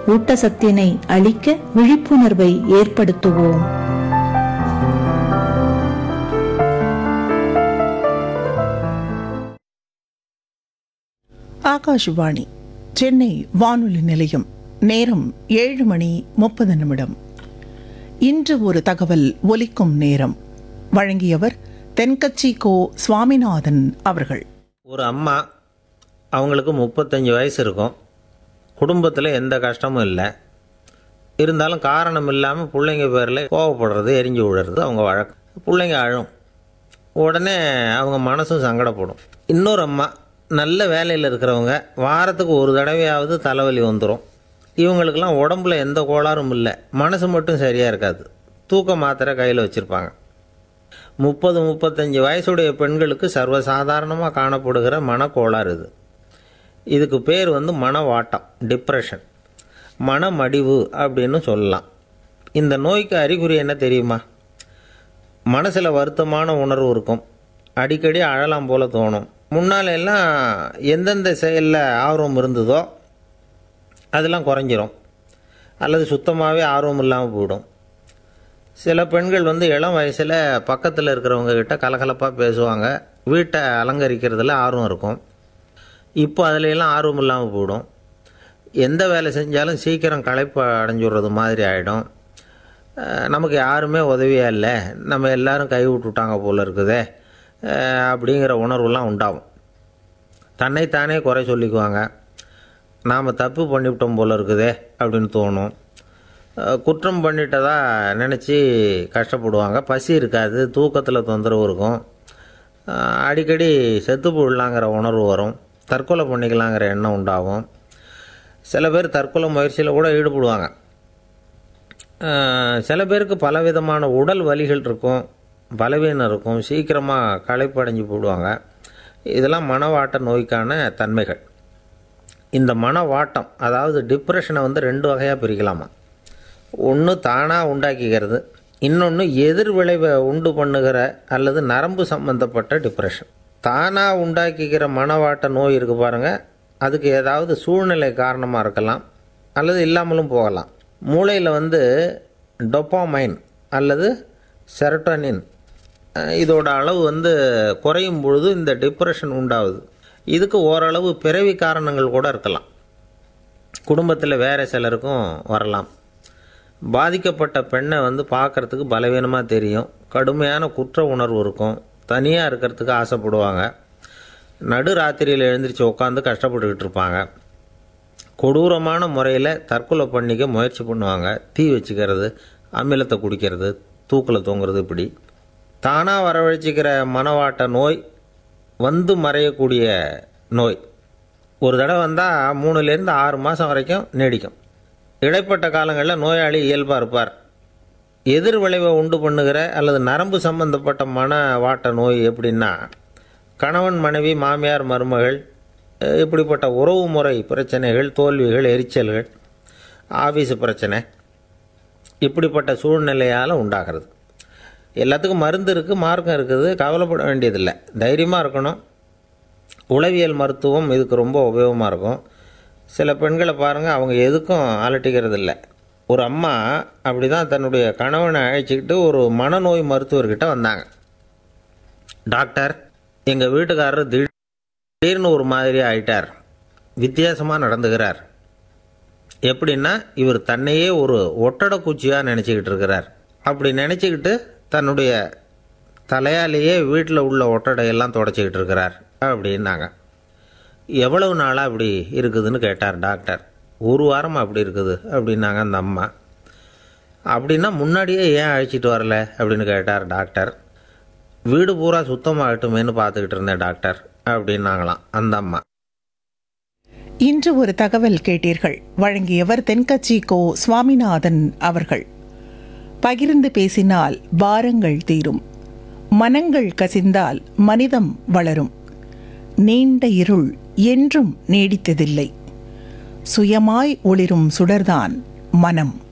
ஊட்டசத்தினை அளிக்க விழிப்புணர்வை ஏற்படுத்துவோம் ஆகாஷ்வாணி சென்னை வானொலி நிலையம் நேரம் ஏழு மணி முப்பது நிமிடம் இன்று ஒரு தகவல் ஒலிக்கும் நேரம் வழங்கியவர் தென்கட்சி கோ சுவாமிநாதன் அவர்கள் ஒரு அம்மா அவங்களுக்கு முப்பத்தஞ்சு வயசு இருக்கும் குடும்பத்தில் எந்த கஷ்டமும் இல்லை இருந்தாலும் காரணம் இல்லாமல் பிள்ளைங்க பேரில் கோவப்படுறது எரிஞ்சு விழுறது அவங்க வழக்கம் பிள்ளைங்க அழும் உடனே அவங்க மனசும் சங்கடப்படும் இன்னொரு அம்மா நல்ல வேலையில் இருக்கிறவங்க வாரத்துக்கு ஒரு தடவையாவது தலைவலி வந்துடும் இவங்களுக்கெல்லாம் உடம்புல எந்த கோளாறும் இல்லை மனசு மட்டும் சரியாக இருக்காது தூக்க மாத்திரை கையில் வச்சுருப்பாங்க முப்பது முப்பத்தஞ்சு வயசுடைய பெண்களுக்கு சர்வசாதாரணமாக காணப்படுகிற மனக்கோளாறு இது இதுக்கு பேர் வந்து மனவாட்டம் டிப்ரெஷன் மனமடிவு அப்படின்னு சொல்லலாம் இந்த நோய்க்கு அறிகுறி என்ன தெரியுமா மனசில் வருத்தமான உணர்வு இருக்கும் அடிக்கடி அழலாம் போல தோணும் முன்னால எல்லாம் எந்தெந்த செயலில் ஆர்வம் இருந்ததோ அதெல்லாம் குறைஞ்சிரும் அல்லது சுத்தமாகவே ஆர்வம் இல்லாமல் போயிடும் சில பெண்கள் வந்து இளம் வயசில் பக்கத்தில் இருக்கிறவங்க கிட்ட கலகலப்பாக பேசுவாங்க வீட்டை அலங்கரிக்கிறதுல ஆர்வம் இருக்கும் இப்போ அதுல எல்லாம் ஆர்வம் இல்லாமல் போயிடும் எந்த வேலை செஞ்சாலும் சீக்கிரம் களைப்பு அடைஞ்சுடுறது மாதிரி ஆகிடும் நமக்கு யாருமே உதவியாக இல்லை நம்ம எல்லாரும் கை விட்டுட்டாங்க போல இருக்குதே அஹ் அப்படிங்கிற உணர்வுலாம் உண்டாகும் தன்னைத்தானே குறை சொல்லிக்குவாங்க நாம் தப்பு பண்ணிவிட்டோம் போல இருக்குதே அப்படின்னு தோணும் அஹ் குற்றம் பண்ணிட்டதா நினச்சி கஷ்டப்படுவாங்க பசி இருக்காது தூக்கத்தில் தொந்தரவு இருக்கும் அஹ் அடிக்கடி செத்து போடலாங்கிற உணர்வு வரும் தற்கொலை பண்ணிக்கலாங்கிற எண்ணம் உண்டாகும் சில பேர் தற்கொலை முயற்சியில் கூட ஈடுபடுவாங்க அஹ் சில பேருக்கு பலவிதமான உடல் வலிகள் இருக்கும் பலவீனம் இருக்கும் சீக்கிரமாக களைப்படைஞ்சு போடுவாங்க இதெல்லாம் மனவாட்ட நோய்க்கான தன்மைகள் இந்த மனவாட்டம் அதாவது டிப்ரெஷனை வந்து ரெண்டு வகையாக பிரிக்கலாமா ஒன்று தானாக உண்டாக்கிக்கிறது இன்னொன்று எதிர் விளைவை உண்டு பண்ணுகிற அல்லது நரம்பு சம்பந்தப்பட்ட டிப்ரெஷன் தானாக உண்டாக்கிக்கிற மனவாட்ட நோய் இருக்கு பாருங்கள் அதுக்கு ஏதாவது சூழ்நிலை காரணமாக இருக்கலாம் அல்லது இல்லாமலும் போகலாம் மூளையில் வந்து டொப்பாமைன் அல்லது செரட்டோனின் அஹ் இதோட அளவு வந்து குறையும் பொழுது இந்த டிப்ரெஷன் உண்டாகுது இதுக்கு ஓரளவு பிறவி காரணங்கள் கூட இருக்கலாம் குடும்பத்தில் வேறு சிலருக்கும் வரலாம் பாதிக்கப்பட்ட பெண்ணை வந்து பார்க்கறதுக்கு பலவீனமாக தெரியும் கடுமையான குற்ற உணர்வு இருக்கும் தனியாக இருக்கிறதுக்கு ஆசைப்படுவாங்க நடு ராத்திரியில் எழுந்திரிச்சு உட்காந்து கஷ்டப்பட்டுக்கிட்டு இருப்பாங்க கொடூரமான முறையில் தற்கொலை பண்ணிக்க முயற்சி பண்ணுவாங்க தீ வச்சுக்கிறது அமிலத்தை குடிக்கிறது தூக்கில் தொங்குறது இப்படி தானாக வரவழைச்சிக்கிற மனவாட்ட நோய் வந்து மறையக்கூடிய நோய் ஒரு தடவை வந்தால் மூணுலேருந்து ஆறு மாதம் வரைக்கும் நீடிக்கும் இடைப்பட்ட காலங்களில் நோயாளி இயல்பாக இருப்பார் எதிர் விளைவை உண்டு பண்ணுகிற அல்லது நரம்பு சம்பந்தப்பட்ட மன வாட்ட நோய் எப்படின்னா கணவன் மனைவி மாமியார் மருமகள் அஹ் இப்படிப்பட்ட உறவு முறை பிரச்சனைகள் தோல்விகள் எரிச்சல்கள் ஆஃபீஸ் பிரச்சனை இப்படிப்பட்ட சூழ்நிலையால் உண்டாகிறது எல்லாத்துக்கும் மருந்து இருக்குது மார்க்கம் இருக்குது கவலைப்பட வேண்டியதில்லை தைரியமாக இருக்கணும் உளவியல் மருத்துவம் இதுக்கு ரொம்ப உபயோகமாக இருக்கும் சில பெண்களை பாருங்கள் அவங்க எதுக்கும் அலட்டிக்கிறது இல்லை ஒரு அம்மா அப்படி தான் தன்னுடைய கணவனை அழைச்சிக்கிட்டு ஒரு மனநோய் மருத்துவர்கிட்ட வந்தாங்க டாக்டர் எங்கள் வீட்டுக்காரர் திடீர்னு ஒரு மாதிரி ஆயிட்டார் வித்தியாசமாக நடந்துக்கிறார் எப்படின்னா இவர் தன்னையே ஒரு ஒட்டடை குச்சியாக நினச்சிக்கிட்டு இருக்கிறார் அப்படி நினச்சிக்கிட்டு தன்னுடைய தலையாலேயே வீட்டில் உள்ள ஒட்டடையெல்லாம் தொடச்சிக்கிட்டு இருக்கிறார் அப்படின்னாங்க எவ்வளவு நாளாக அப்படி இருக்குதுன்னு கேட்டார் டாக்டர் ஒரு வாரம் அப்படி இருக்குது அப்படின்னாங்க அந்த அம்மா அப்படின்னா முன்னாடியே ஏன் அழைச்சிட்டு வரல அப்படின்னு கேட்டார் டாக்டர் வீடு பூரா சுத்தமாகட்டுமேன்னு பார்த்துக்கிட்டு இருந்தேன் டாக்டர் அப்படின்னாங்களாம் அந்த அம்மா இன்று ஒரு தகவல் கேட்டீர்கள் வழங்கியவர் தென்கட்சி கோ சுவாமிநாதன் அவர்கள் பகிர்ந்து பேசினால் பாரங்கள் தீரும் மனங்கள் கசிந்தால் மனிதம் வளரும் நீண்ட இருள் என்றும் நீடித்ததில்லை சுயமாய் ஒளிரும் சுடர்தான் மனம்